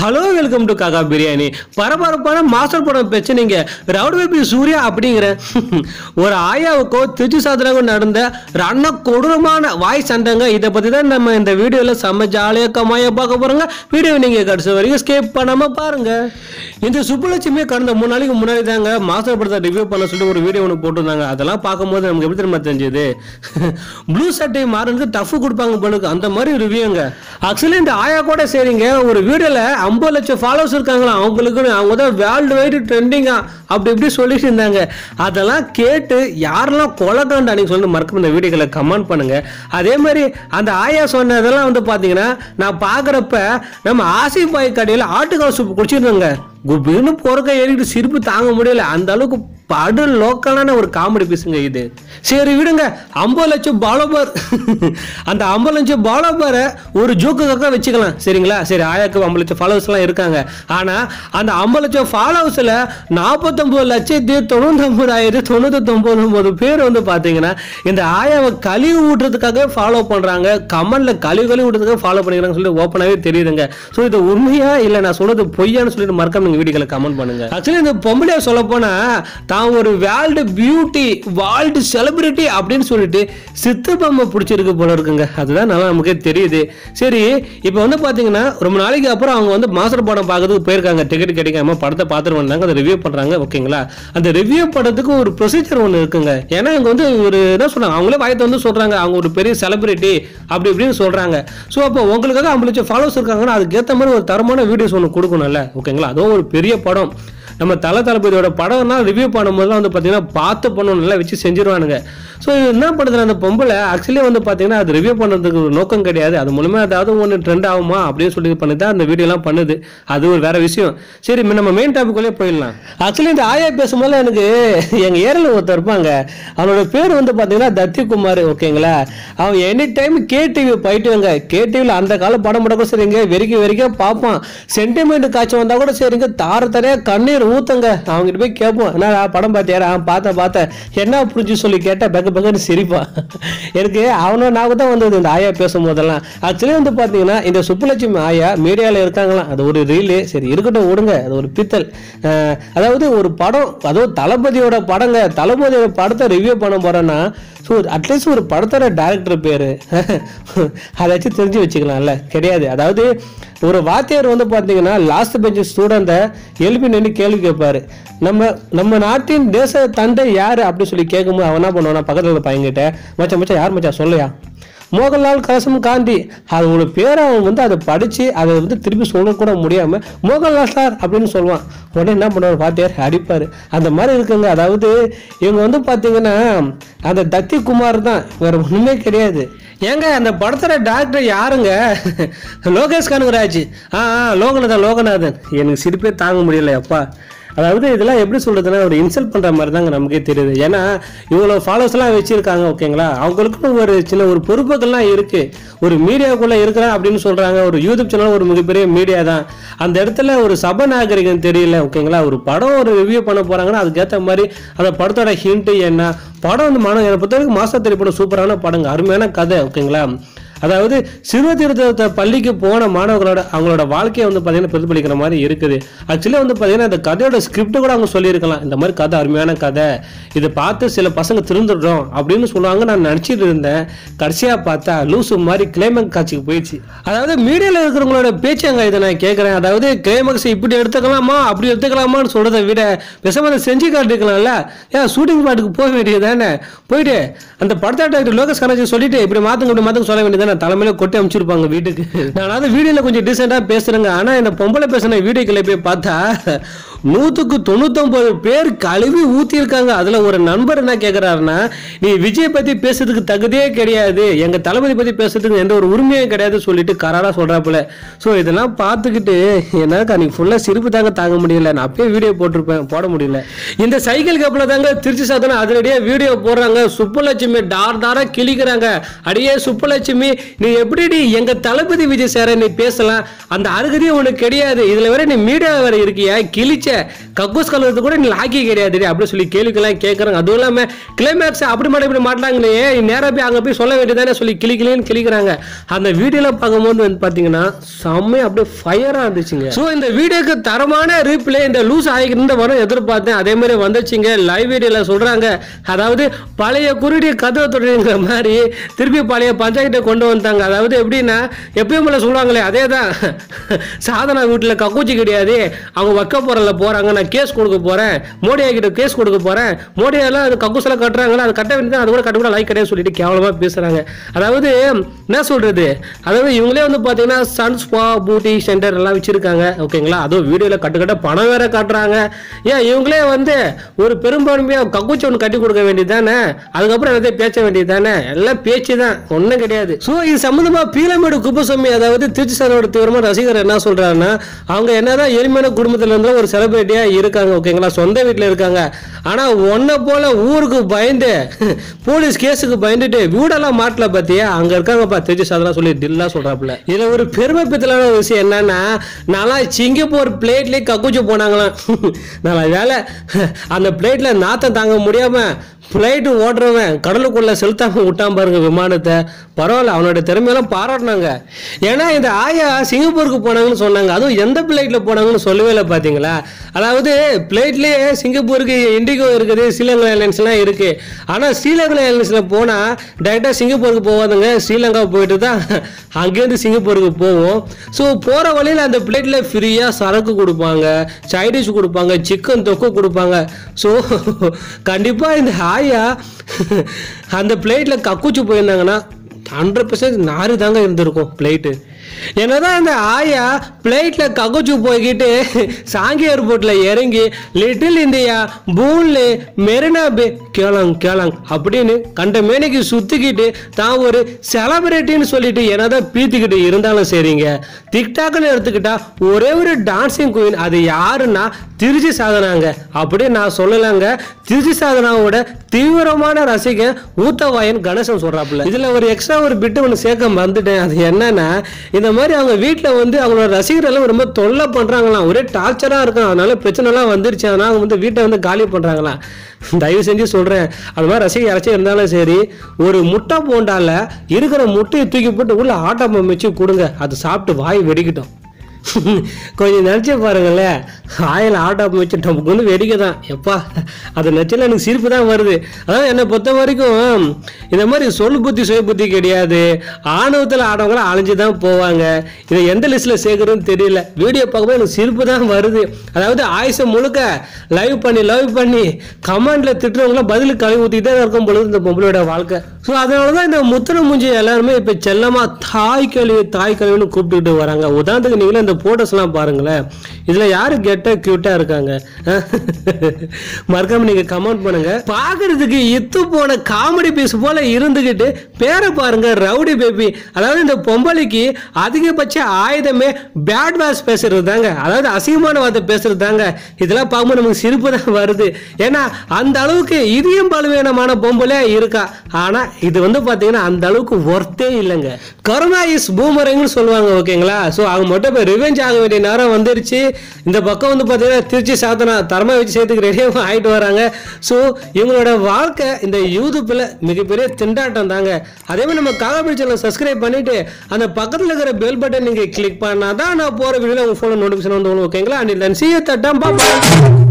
hello welcome to காக்கா பிரியாணி பரபரப்பான master படம் பிரச்சனைங்க ரவுட் பேபி சூர்யா அப்படிங்கிற ஒரு ஆயாவுக்கோ திருச்சி சாதனாவுக்கும் நடந்த ரண கொடூரமான வாய் சண்டைங்க இதை பற்றி தான் நம்ம இந்த வீடியோவில் செம்ம ஜாலியாக கம்மாயாக பார்க்க போகிறோங்க வீடியோ நீங்கள் கடைசி வரைக்கும் ஸ்கேப் பண்ணாமல் பாருங்க இந்த சுப்புலட்சுமி கடந்த மூணு நாளைக்கு முன்னாடி தாங்க மாஸ்டர் படத்தை ரிவ்யூ பண்ண சொல்லிட்டு ஒரு வீடியோ ஒன்று போட்டிருந்தாங்க அதெல்லாம் பார்க்கும்போது நமக்கு எப்படி தெரியுமா தெரிஞ்சது ப்ளூ சட்டை மாறனுக்கு டஃப் கொடுப்பாங்க போலுக்கு அந்த மாதிரி ரிவ்யூங்க ஆக்சுவலி இந்த ஆயா கூட சரிங்க ஒரு வீடியோல ஐம்பது லட்சம் ஃபாலோவர்ஸ் இருக்காங்களா அவங்களுக்கு அவங்க தான் வேர்ல்டு வைடு ட்ரெண்டிங்கா அப்படி இப்படி சொல்லிட்டு இருந்தாங்க அதெல்லாம் கேட்டு யாரெல்லாம் கொலகாண்டு அன்னைக்கு சொல்லி மறக்காம இந்த வீடியோக்களை கமெண்ட் பண்ணுங்க அதே மாதிரி அந்த ஆயா சொன்னதெல்லாம் வந்து பார்த்தீங்கன்னா நான் பார்க்குறப்ப நம்ம ஆசிப் பாய் கடையில் ஆட்டுக்கால் சூப் குடிச்சிருந்தோங்க குபின்னு பொறுக்க ஏறிட்டு சிரிப்பு தாங்க முடியல அந்த அளவுக்கு படு லோக்கலான ஒரு காமெடி பீஸுங்க இது சரி விடுங்க ஐம்பது லட்சம் பாலோபர் அந்த ஐம்பது லட்சம் பாலோபரை ஒரு ஜோக்குக்காக வச்சுக்கலாம் சரிங்களா சரி ஆயாக்கு ஐம்பது லட்சம் ஃபாலோவர்ஸ்லாம் இருக்காங்க ஆனால் அந்த ஐம்பது லட்சம் ஃபாலோவர்ஸில் நாற்பத்தொம்பது லட்சத்தி தொண்ணூத்தொம்பதாயிரத்தி தொண்ணூத்தொம்பது ஒன்பது பேர் வந்து பார்த்தீங்கன்னா இந்த ஆயாவை கழிவு ஊட்டுறதுக்காக ஃபாலோ பண்ணுறாங்க கமெண்ட்ல கழிவு கழிவு ஊட்டுறதுக்காக ஃபாலோ பண்ணிக்கிறாங்கன்னு சொல்லிட்டு ஓப்பனாகவே தெரியுதுங்க ஸோ இது உண்மையா இல்லை நான் சொல்றது பொய்யான்னு சொல்லிட்டு மறக்காம நீங்கள் வீடியோக்களை கமெண்ட் பண்ணுங்க ஆக்சுவலி இந்த பொம்பளையா சொல்ல போனா தான் ஒரு வேர்ல்டு பியூட்டி வேர்ல்டு செலிபிரிட்டி அப்படின்னு சொல்லிட்டு சித்து பொம்மை பிடிச்சிருக்கு போல இருக்குங்க அதுதான் நல்லா நமக்கே தெரியுது சரி இப்போ வந்து பார்த்தீங்கன்னா ரொம்ப நாளைக்கு அப்புறம் அவங்க வந்து மாஸ்டர் படம் பார்க்கறதுக்கு போயிருக்காங்க டிக்கெட் கிடைக்காம படத்தை பார்த்துட்டு வந்தாங்க அதை ரிவ்யூ பண்ணுறாங்க ஓகேங்களா அந்த ரிவ்யூ படத்துக்கு ஒரு ப்ரொசீஜர் ஒன்று இருக்குங்க ஏன்னா இவங்க வந்து ஒரு என்ன சொல்றாங்க அவங்களே வாயத்தை வந்து சொல்கிறாங்க அவங்க ஒரு பெரிய செலிபிரிட்டி அப்படி இப்படின்னு சொல்கிறாங்க ஸோ அப்போ உங்களுக்காக ஐம்பது லட்சம் ஃபாலோவர்ஸ் இருக்காங்கன்னா அதுக்கேற்ற மாதிரி ஒரு தரமான வீடியோஸ் ஒன்று கொடுக்கணும்ல ஓகேங்களா அதுவும் ஒரு பெரிய படம் நம்ம தல தளபதியோட படம்னா ரிவ்யூ பண்ணும்போதுலாம் வந்து பார்த்தீங்கன்னா பார்த்து பண்ணணும் நல்லா வச்சு செஞ்சிருவானுங்க ஸோ என்ன பண்ணுறது அந்த பொம்பளை ஆக்சுவலி வந்து பார்த்தீங்கன்னா அது ரிவ்யூ பண்ணுறதுக்கு ஒரு நோக்கம் கிடையாது அது மூலமா ஏதாவது ஒன்று ட்ரெண்ட் ஆகுமா அப்படின்னு சொல்லி பண்ணி தான் அந்த வீடியோலாம் பண்ணுது அது ஒரு வேற விஷயம் சரி நம்ம மெயின் டாபிக்குள்ளே போயிடலாம் ஆக்சுவலி இந்த ஆயா பேசும்போது எனக்கு எங்கள் ஏரியில் ஒருத்தர் இருப்பாங்க அவனோட பேர் வந்து பார்த்தீங்கன்னா தத்தி குமார் ஓகேங்களா அவன் எனி டைம் கேடிவி போயிட்டுங்க கேடிவியில் அந்த கால படம் படம் கூட சரிங்க வெறிக்க வெறிக்க பார்ப்பான் சென்டிமெண்ட் காய்ச்சல் வந்தால் கூட சரிங்க தார தரையாக கண்ணீர் ஊத்துங்க அவங்ககிட்ட போய் கேட்போம் என்ன படம் பார்த்தியாரா ஆ, பார்த்தேன் பார்த்தேன் என்ன புரிஞ்சு சொல்லி கேட்டால் பெக்க பெக்கன்னு சிரிப்பான் எனக்கு அவனோட ஞாபகம் தான் வந்தது இந்த ஆயா பேசும்போதெல்லாம் ஆக்சுவலி வந்து பார்த்தீங்கன்னா இந்த சுப்புலட்சுமி ஆயா மீடியாவில் இருக்காங்களாம் அது ஒரு ரீலு சரி இருக்கட்டும் விடுங்க அது ஒரு பித்தல் அஹ், அதாவது ஒரு படம் அதுவும் தளபதியோட படங்க தளபதியோட படத்தை ரிவ்யூ பண்ண போறேன்னா ஸோ அட்லீஸ்ட் ஒரு படத்தோட டேரக்டர் பேர் அதாச்சும் தெரிஞ்சு வச்சுக்கலாம்ல கிடையாது அதாவது ஒரு வாத்தியார் வந்து பார்த்தீங்கன்னா லாஸ்ட் பெஞ்ச் ஸ்டூடெண்ட்டை எழுப்பி நின்று கேள்வி கேட்பாரு நம்ம நம்ம நாட்டின் தேச தந்தை யார் அப்படின்னு சொல்லி கேட்கும்போது அவன் என்ன பண்ணுவானா பக்கத்தில் உள்ள பையன்கிட்ட மச்சான் மச்சான் யார் மச்சான் சொல்லையா மோகன்லால் கரசம் காந்தி அதோட பேரை அவன் வந்து அதை படித்து அதை வந்து திருப்பி சொல்லக்கூட முடியாமல் மோகன்லால் சார் அப்படின்னு சொல்லுவான் உடனே என்ன பண்ணுவார் வாத்தியார் அடிப்பார் அந்த மாதிரி இருக்குங்க அதாவது இவங்க வந்து பார்த்தீங்கன்னா அந்த தத்தி குமார் தான் வேற ஒன்றுமே கிடையாது ஏங்க அந்த படத்தோட டாக்டர் யாருங்க லோகேஷ் கனகராஜ் ஆ ஆ, லோகநாதன் லோகநாதன் எனக்கு சிரிப்பே தாங்க முடியல அப்பா அதாவது இதெல்லாம் எப்படி சொல்றதுன்னா ஒரு இன்சல்ட் பண்ற மாதிரி தாங்க நமக்கே தெரியுது ஏன்னா இவ்வளோ ஃபாலோவர்ஸ்லாம் வச்சிருக்காங்க ஓகேங்களா அவங்களுக்கும் ஒரு சின்ன ஒரு பொறுப்புகள்லாம் இருக்கு ஒரு மீடியாக்குள்ள இருக்கிறேன் அப்படின்னு சொல்றாங்க ஒரு யூடியூப் சேனல் ஒரு மிகப்பெரிய மீடியா தான் அந்த இடத்துல ஒரு சப நாகரிகம் தெரியல ஓகேங்களா ஒரு படம் ஒரு ரிவ்யூ பண்ண போறாங்கன்னா அதுக்கேற்ற மாதிரி அந்த படத்தோட ஹிண்ட் என்ன படம் வந்து மனம் என்னை பொறுத்தவரைக்கும் மாஸ்டர் திரைப்படம் சூப்பரான படங்க அருமையான கதை ஓகேங்களா அதாவது சிறுவ திருத்த பள்ளிக்கு போன மாணவர்களோட அவங்களோட வாழ்க்கையை வந்து பார்த்தீங்கன்னா பிரதிபலிக்கிற மாதிரி இருக்குது ஆக்சுவலி வந்து பார்த்தீங்கன்னா இந்த கதையோட ஸ்கிரிப்ட் கூட அவங்க சொல்லியிருக்கலாம் இந்த மாதிரி கதை அருமையான கதை இதை பார்த்து சில பசங்க திருந்துடுறோம் அப்படின்னு சொல்லுவாங்க நான் நினச்சிட்டு இருந்தேன் கடைசியாக பார்த்தா லூசு மாதிரி கிளைமேக்ஸ் காட்சிக்கு போயிடுச்சு அதாவது மீடியாவில் இருக்கிறவங்களோட பேச்சாங்க இதை நான் கேட்குறேன் அதாவது கிளைமேக்ஸ் இப்படி எடுத்துக்கலாமா அப்படி எடுத்துக்கலாமான்னு சொல்கிறத விட பேசாம அதை செஞ்சு காட்டிக்கலாம்ல ஏன் ஷூட்டிங் பாட்டுக்கு போக வேண்டியது தானே போயிட்டு அந்த படத்தை டாக்டர் லோகஸ் கணேஷ் சொல்லிட்டு இப்படி மாற்றுங்க இப்படி மாற்றுங்க சொல்ல வேண்டியது தலைமையில கொட்டி அமைச்சிருப்பாங்க வீட்டுக்கு நான் வீடியோல கொஞ்சம் டீசெண்டாக பேசுறேங்க ஆனா இந்த பொம்பளை பேசின வீடியோக்களை போய் பார்த்தா நூற்றுக்கு தொண்ணூத்தொம்பது பேர் கழுவி ஊத்தியிருக்காங்க அதுல ஒரு நண்பர் என்ன கேட்குறாருன்னா நீ விஜய் பத்தி பேசுறதுக்கு தகுதியே கிடையாது எங்க தளபதி பத்தி பேசுறதுக்கு எந்த ஒரு உரிமையும் கிடையாது சொல்லிட்டு கராரா சொல்றாப்புல ஸோ இதெல்லாம் பார்த்துக்கிட்டு எனக்கு அன்னைக்கு ஃபுல்லா சிரிப்பு தாங்க தாங்க முடியல நான் அப்பயே வீடியோ போட்டிருப்பேன் போட முடியல இந்த சைக்கிள் கப்பில் தாங்க திருச்சி சாதனை அதிரடியா வீடியோ போடுறாங்க சுப்புலட்சுமி டார் டாரா கிழிக்கிறாங்க அடியே சுப்புலட்சுமி நீ எப்படி எங்க தளபதி விஜய் சார நீ பேசலாம் அந்த அருகதையும் உனக்கு கிடையாது இதுல வேற நீ மீடியா வேற இருக்கியா கிழிச்ச கக்கூஸ் கலர்றது கூட நீ லாக்கி கிடையாது அப்படின்னு சொல்லி கேள்விக்கெல்லாம் கேட்குறாங்க அதுவும் இல்லாமல் கிளைமேக்ஸ் அப்படி மாட்ட இப்படி மாட்டாங்களே நேராக போய் அங்கே போய் சொல்ல வேண்டியதானே சொல்லி கிளி கிளின்னு கிளிக்கிறாங்க அந்த வீடியோவில் பார்க்கும்போது வந்து பார்த்தீங்கன்னா செம்மையாக அப்படியே ஃபயராக இருந்துச்சுங்க ஸோ இந்த வீடியோக்கு தரமான ரீப்ளே இந்த லூஸ் ஆகிக்கிட்டு வரும் எதிர்பார்த்தேன் அதே மாதிரி வந்துச்சுங்க லைவ் வீடியோவில் சொல்கிறாங்க அதாவது பழைய குருடி கதவை தொடங்கிற மாதிரி திருப்பி பழைய பஞ்சாயத்தை கொண்டு வந்தாங்க அதாவது எப்படின்னா எப்பயும் போல சொல்லுவாங்களே அதே தான் சாதனா வீட்டில் கக்கூச்சி கிடையாது அவங்க வைக்க போறல போறாங்க நான் கேஸ் கொடுக்க போறேன் மோடி கிட்ட கேஸ் கொடுக்க போறேன் மோடி எல்லாம் அது கக்கூசெல்லாம் கட்டுறாங்களா அது கட்ட வேண்டியது அது கூட கட்ட கூட லைக் கிடையாது சொல்லிட்டு கேவலமா பேசுறாங்க அதாவது என்ன சொல்றது அதாவது இவங்களே வந்து பாத்தீங்கன்னா சன் ஸ்பா பியூட்டி சென்டர் எல்லாம் வச்சிருக்காங்க ஓகேங்களா அதுவும் வீடியோல கட்டுக்கட்ட பணம் வேற காட்டுறாங்க ஏன் இவங்களே வந்து ஒரு பெரும்பான்மையா கக்கூச்சி ஒன்று கட்டி கொடுக்க வேண்டியது தானே அதுக்கப்புறம் எதாவது பேச வேண்டியது தானே எல்லாம் பேச்சு தான் ஒன்றும் கிடையாது ஸோ இது சம்மந்தமா பீலமேடு குப்பசாமி அதாவது திருச்சி சாரோட தீவிரமா ரசிகர் என்ன சொல்றாருன்னா அவங்க என்னதான் எளிமையான குடும்பத்துல இருந்தாலும் ஒரு செலிபிரிட்டியா இருக்காங்க ஓகேங்களா சொந்த வீட்டில் இருக்காங்க ஆனா உன்னை போல ஊருக்கு பயந்து போலீஸ் கேஸுக்கு பயந்துட்டு வீடெல்லாம் மாட்டல பார்த்தியா அங்க இருக்காங்கப்பா திருச்சி சாதனா சொல்லி டில்லா சொல்றாப்புல இதுல ஒரு பெருமை பித்தலான விஷயம் என்னன்னா நல்லா சிங்கப்பூர் பிளேட்லயே கக்குச்சு போனாங்களாம் நல்லா வேலை அந்த பிளேட்ல நாத்தம் தாங்க முடியாம ஃப்ளைட்டு ஓட்டுறவன் கடலுக்குள்ள செலுத்தாம விட்டான் பாருங்க விமானத்தை பரவாயில்ல அவனோட திறமையெல்லாம் பாராட்டினாங்க ஏன்னா இந்த ஆயா சிங்கப்பூருக்கு போனாங்கன்னு சொன்னாங்க அதுவும் எந்த ஃப்ளைட்டில் போனாங்கன்னு சொல்லவே இல்லை பார்த்தீங்களா அதாவது ஃப்ளைட்லேயே சிங்கப்பூருக்கு இண்டிகோ இருக்குது ஸ்ரீலங்கா ஏர்லைன்ஸ்லாம் இருக்குது ஆனால் ஸ்ரீலங்கா ஏர்லைன்ஸில் போனால் டைரெக்டாக சிங்கப்பூருக்கு போகாதுங்க ஸ்ரீலங்கா போயிட்டு தான் அங்கேருந்து சிங்கப்பூருக்கு போவோம் ஸோ போகிற வழியில் அந்த பிளேட்டில் ஃப்ரீயாக சரக்கு கொடுப்பாங்க சைடிஷ் கொடுப்பாங்க சிக்கன் தொக்கு கொடுப்பாங்க ஸோ கண்டிப்பாக இந்த ஆயா அந்த பிளேட்டில் கக்குச்சு போயிருந்தாங்கன்னா ஹண்ட்ரட் பர்சன்ட் நாறு தாங்க இருந்திருக்கும் பிளேட்டு என்னதான் இந்த ஆயா பிளேட்ல ககுச்சு போய்கிட்டு சாங்கி ஏர்போர்ட்ல இறங்கி Little India Boon Lay Marina Bay Geylang Geylang அப்படின்னு கண்ட மேனைக்கு சுத்திக்கிட்டு தான் ஒரு செலபிரிட்டின்னு சொல்லிட்டு என்னதான் பீத்திக்கிட்டு இருந்தாலும் சரிங்க டிக்டாக்னு எடுத்துக்கிட்டா ஒரே ஒரு டான்சிங் குயின் அது யாருன்னா திருச்சி சாதனாங்க அப்படி நான் சொல்லலாங்க திருச்சி சாதனாவோட தீவிரமான ரசிகன் ஊத்தவாயன் கணேசன் சொல்றாப்புல இதுல ஒரு எக்ஸ்ட்ரா ஒரு பிட்டு ஒன்று சேர்க்க வந்துட்டேன் அது என்னன்னா இந்த மாதிரி அவங்க வீட்டில் வந்து அவங்களோட ரசிகர்கள் எல்லாம் ரொம்ப தொல்லை பண்றாங்களாம் ஒரே டார்ச்சரா இருக்கும் அதனால பிரச்சனைலாம் வந்துருச்சு அதனால அவங்க வந்து வீட்டை வந்து காலி பண்றாங்களாம் தயவு செஞ்சு சொல்றேன் அது மாதிரி ரசிகர் யாராச்சும் இருந்தாலும் சரி ஒரு முட்டை போண்டால இருக்கிற முட்டையை தூக்கி போட்டு உள்ள ஆட்டம் வச்சு கொடுங்க அது சாப்பிட்டு வாய் வெடிக்கட்டும் கொஞ்சம் நினச்சி பாருங்களேன் ஆயில் ஆட்டோ வச்சு நமக்கு வந்து வெடிக்க தான் எப்பா அது நினச்சில எனக்கு சிரிப்பு தான் வருது அதாவது என்னை பொறுத்த வரைக்கும் இந்த மாதிரி சொல் புத்தி சுய புத்தி கிடையாது ஆணவத்தில் ஆடவங்களாம் அலைஞ்சு தான் போவாங்க இதை எந்த லிஸ்ட்டில் சேர்க்குறதுன்னு தெரியல வீடியோ பார்க்கும்போது எனக்கு சிரிப்பு தான் வருது அதாவது ஆயுசம் முழுக்க லைவ் பண்ணி லவ் பண்ணி கமெண்ட்ல திட்டுறவங்களாம் பதில் கழுவி ஊற்றிக்கிட்டே இருக்கும் பொழுது இந்த பொம்பளையோட வாழ்க்கை ஸோ அதனால தான் இந்த முத்திர மூஞ்சி எல்லாருமே இப்போ செல்லமாக தாய் கழுவி தாய் கழுவின்னு கூப்பிட்டுக்கிட்டு வராங்க உதாரணத்துக்கு நீங்களே இந்த போட்டோஸ்லாம் பாருங்களேன் இதில் யாரு கெட்ட க்யூட்டாக இருக்காங்க மறக்காம நீங்கள் கமெண்ட் பண்ணுங்க பார்க்கறதுக்கு இத்து போன காமெடி பீஸ் போல இருந்துக்கிட்டு பேரை பாருங்க ரவுடி பேபி அதாவது இந்த பொம்பளைக்கு அதிகபட்ச ஆயுதமே பேட் வாஸ் பேசுறது தாங்க அதாவது அசிங்கமான வார்த்தை பேசுறது தாங்க இதெல்லாம் பார்க்கும்போது நமக்கு சிரிப்பு தான் வருது ஏன்னா அந்த அளவுக்கு இதயம் பலவீனமான பொம்பளை இருக்கா ஆனா இது வந்து பாத்தீங்கன்னா அந்த அளவுக்கு ஒர்த்தே இல்லைங்க கரோனா இஸ் பூமரங்னு சொல்லுவாங்க ஓகேங்களா ஸோ அவங்க மட்டும் இப்போ ரிவெஞ்ச் ஆக வேண்டிய நேரம் வந்துருச்சு இந்த பக்கம் வந்து பார்த்தீங்கன்னா திருச்சி சாத்தனா தரமா வச்சு சேர்த்துக்கு ரெடியாக ஆயிட்டு வராங்க ஸோ இவங்களோட வாழ்க்கை இந்த யூதுப்பில் மிகப்பெரிய திண்டாட்டம் தாங்க அதே மாதிரி நம்ம காகாபி சேனல் சப்ஸ்கிரைப் பண்ணிட்டு அந்த பக்கத்தில் இருக்கிற பெல் பட்டன் நீங்கள் கிளிக் பண்ணாதான் நான் போகிற வீடியோ உங்கள் ஃபோனில் நோட்டிஃபிகேஷன் வந்து ஓகேங்களா அண்ட் தென் சி தட்டாம் பாப்பா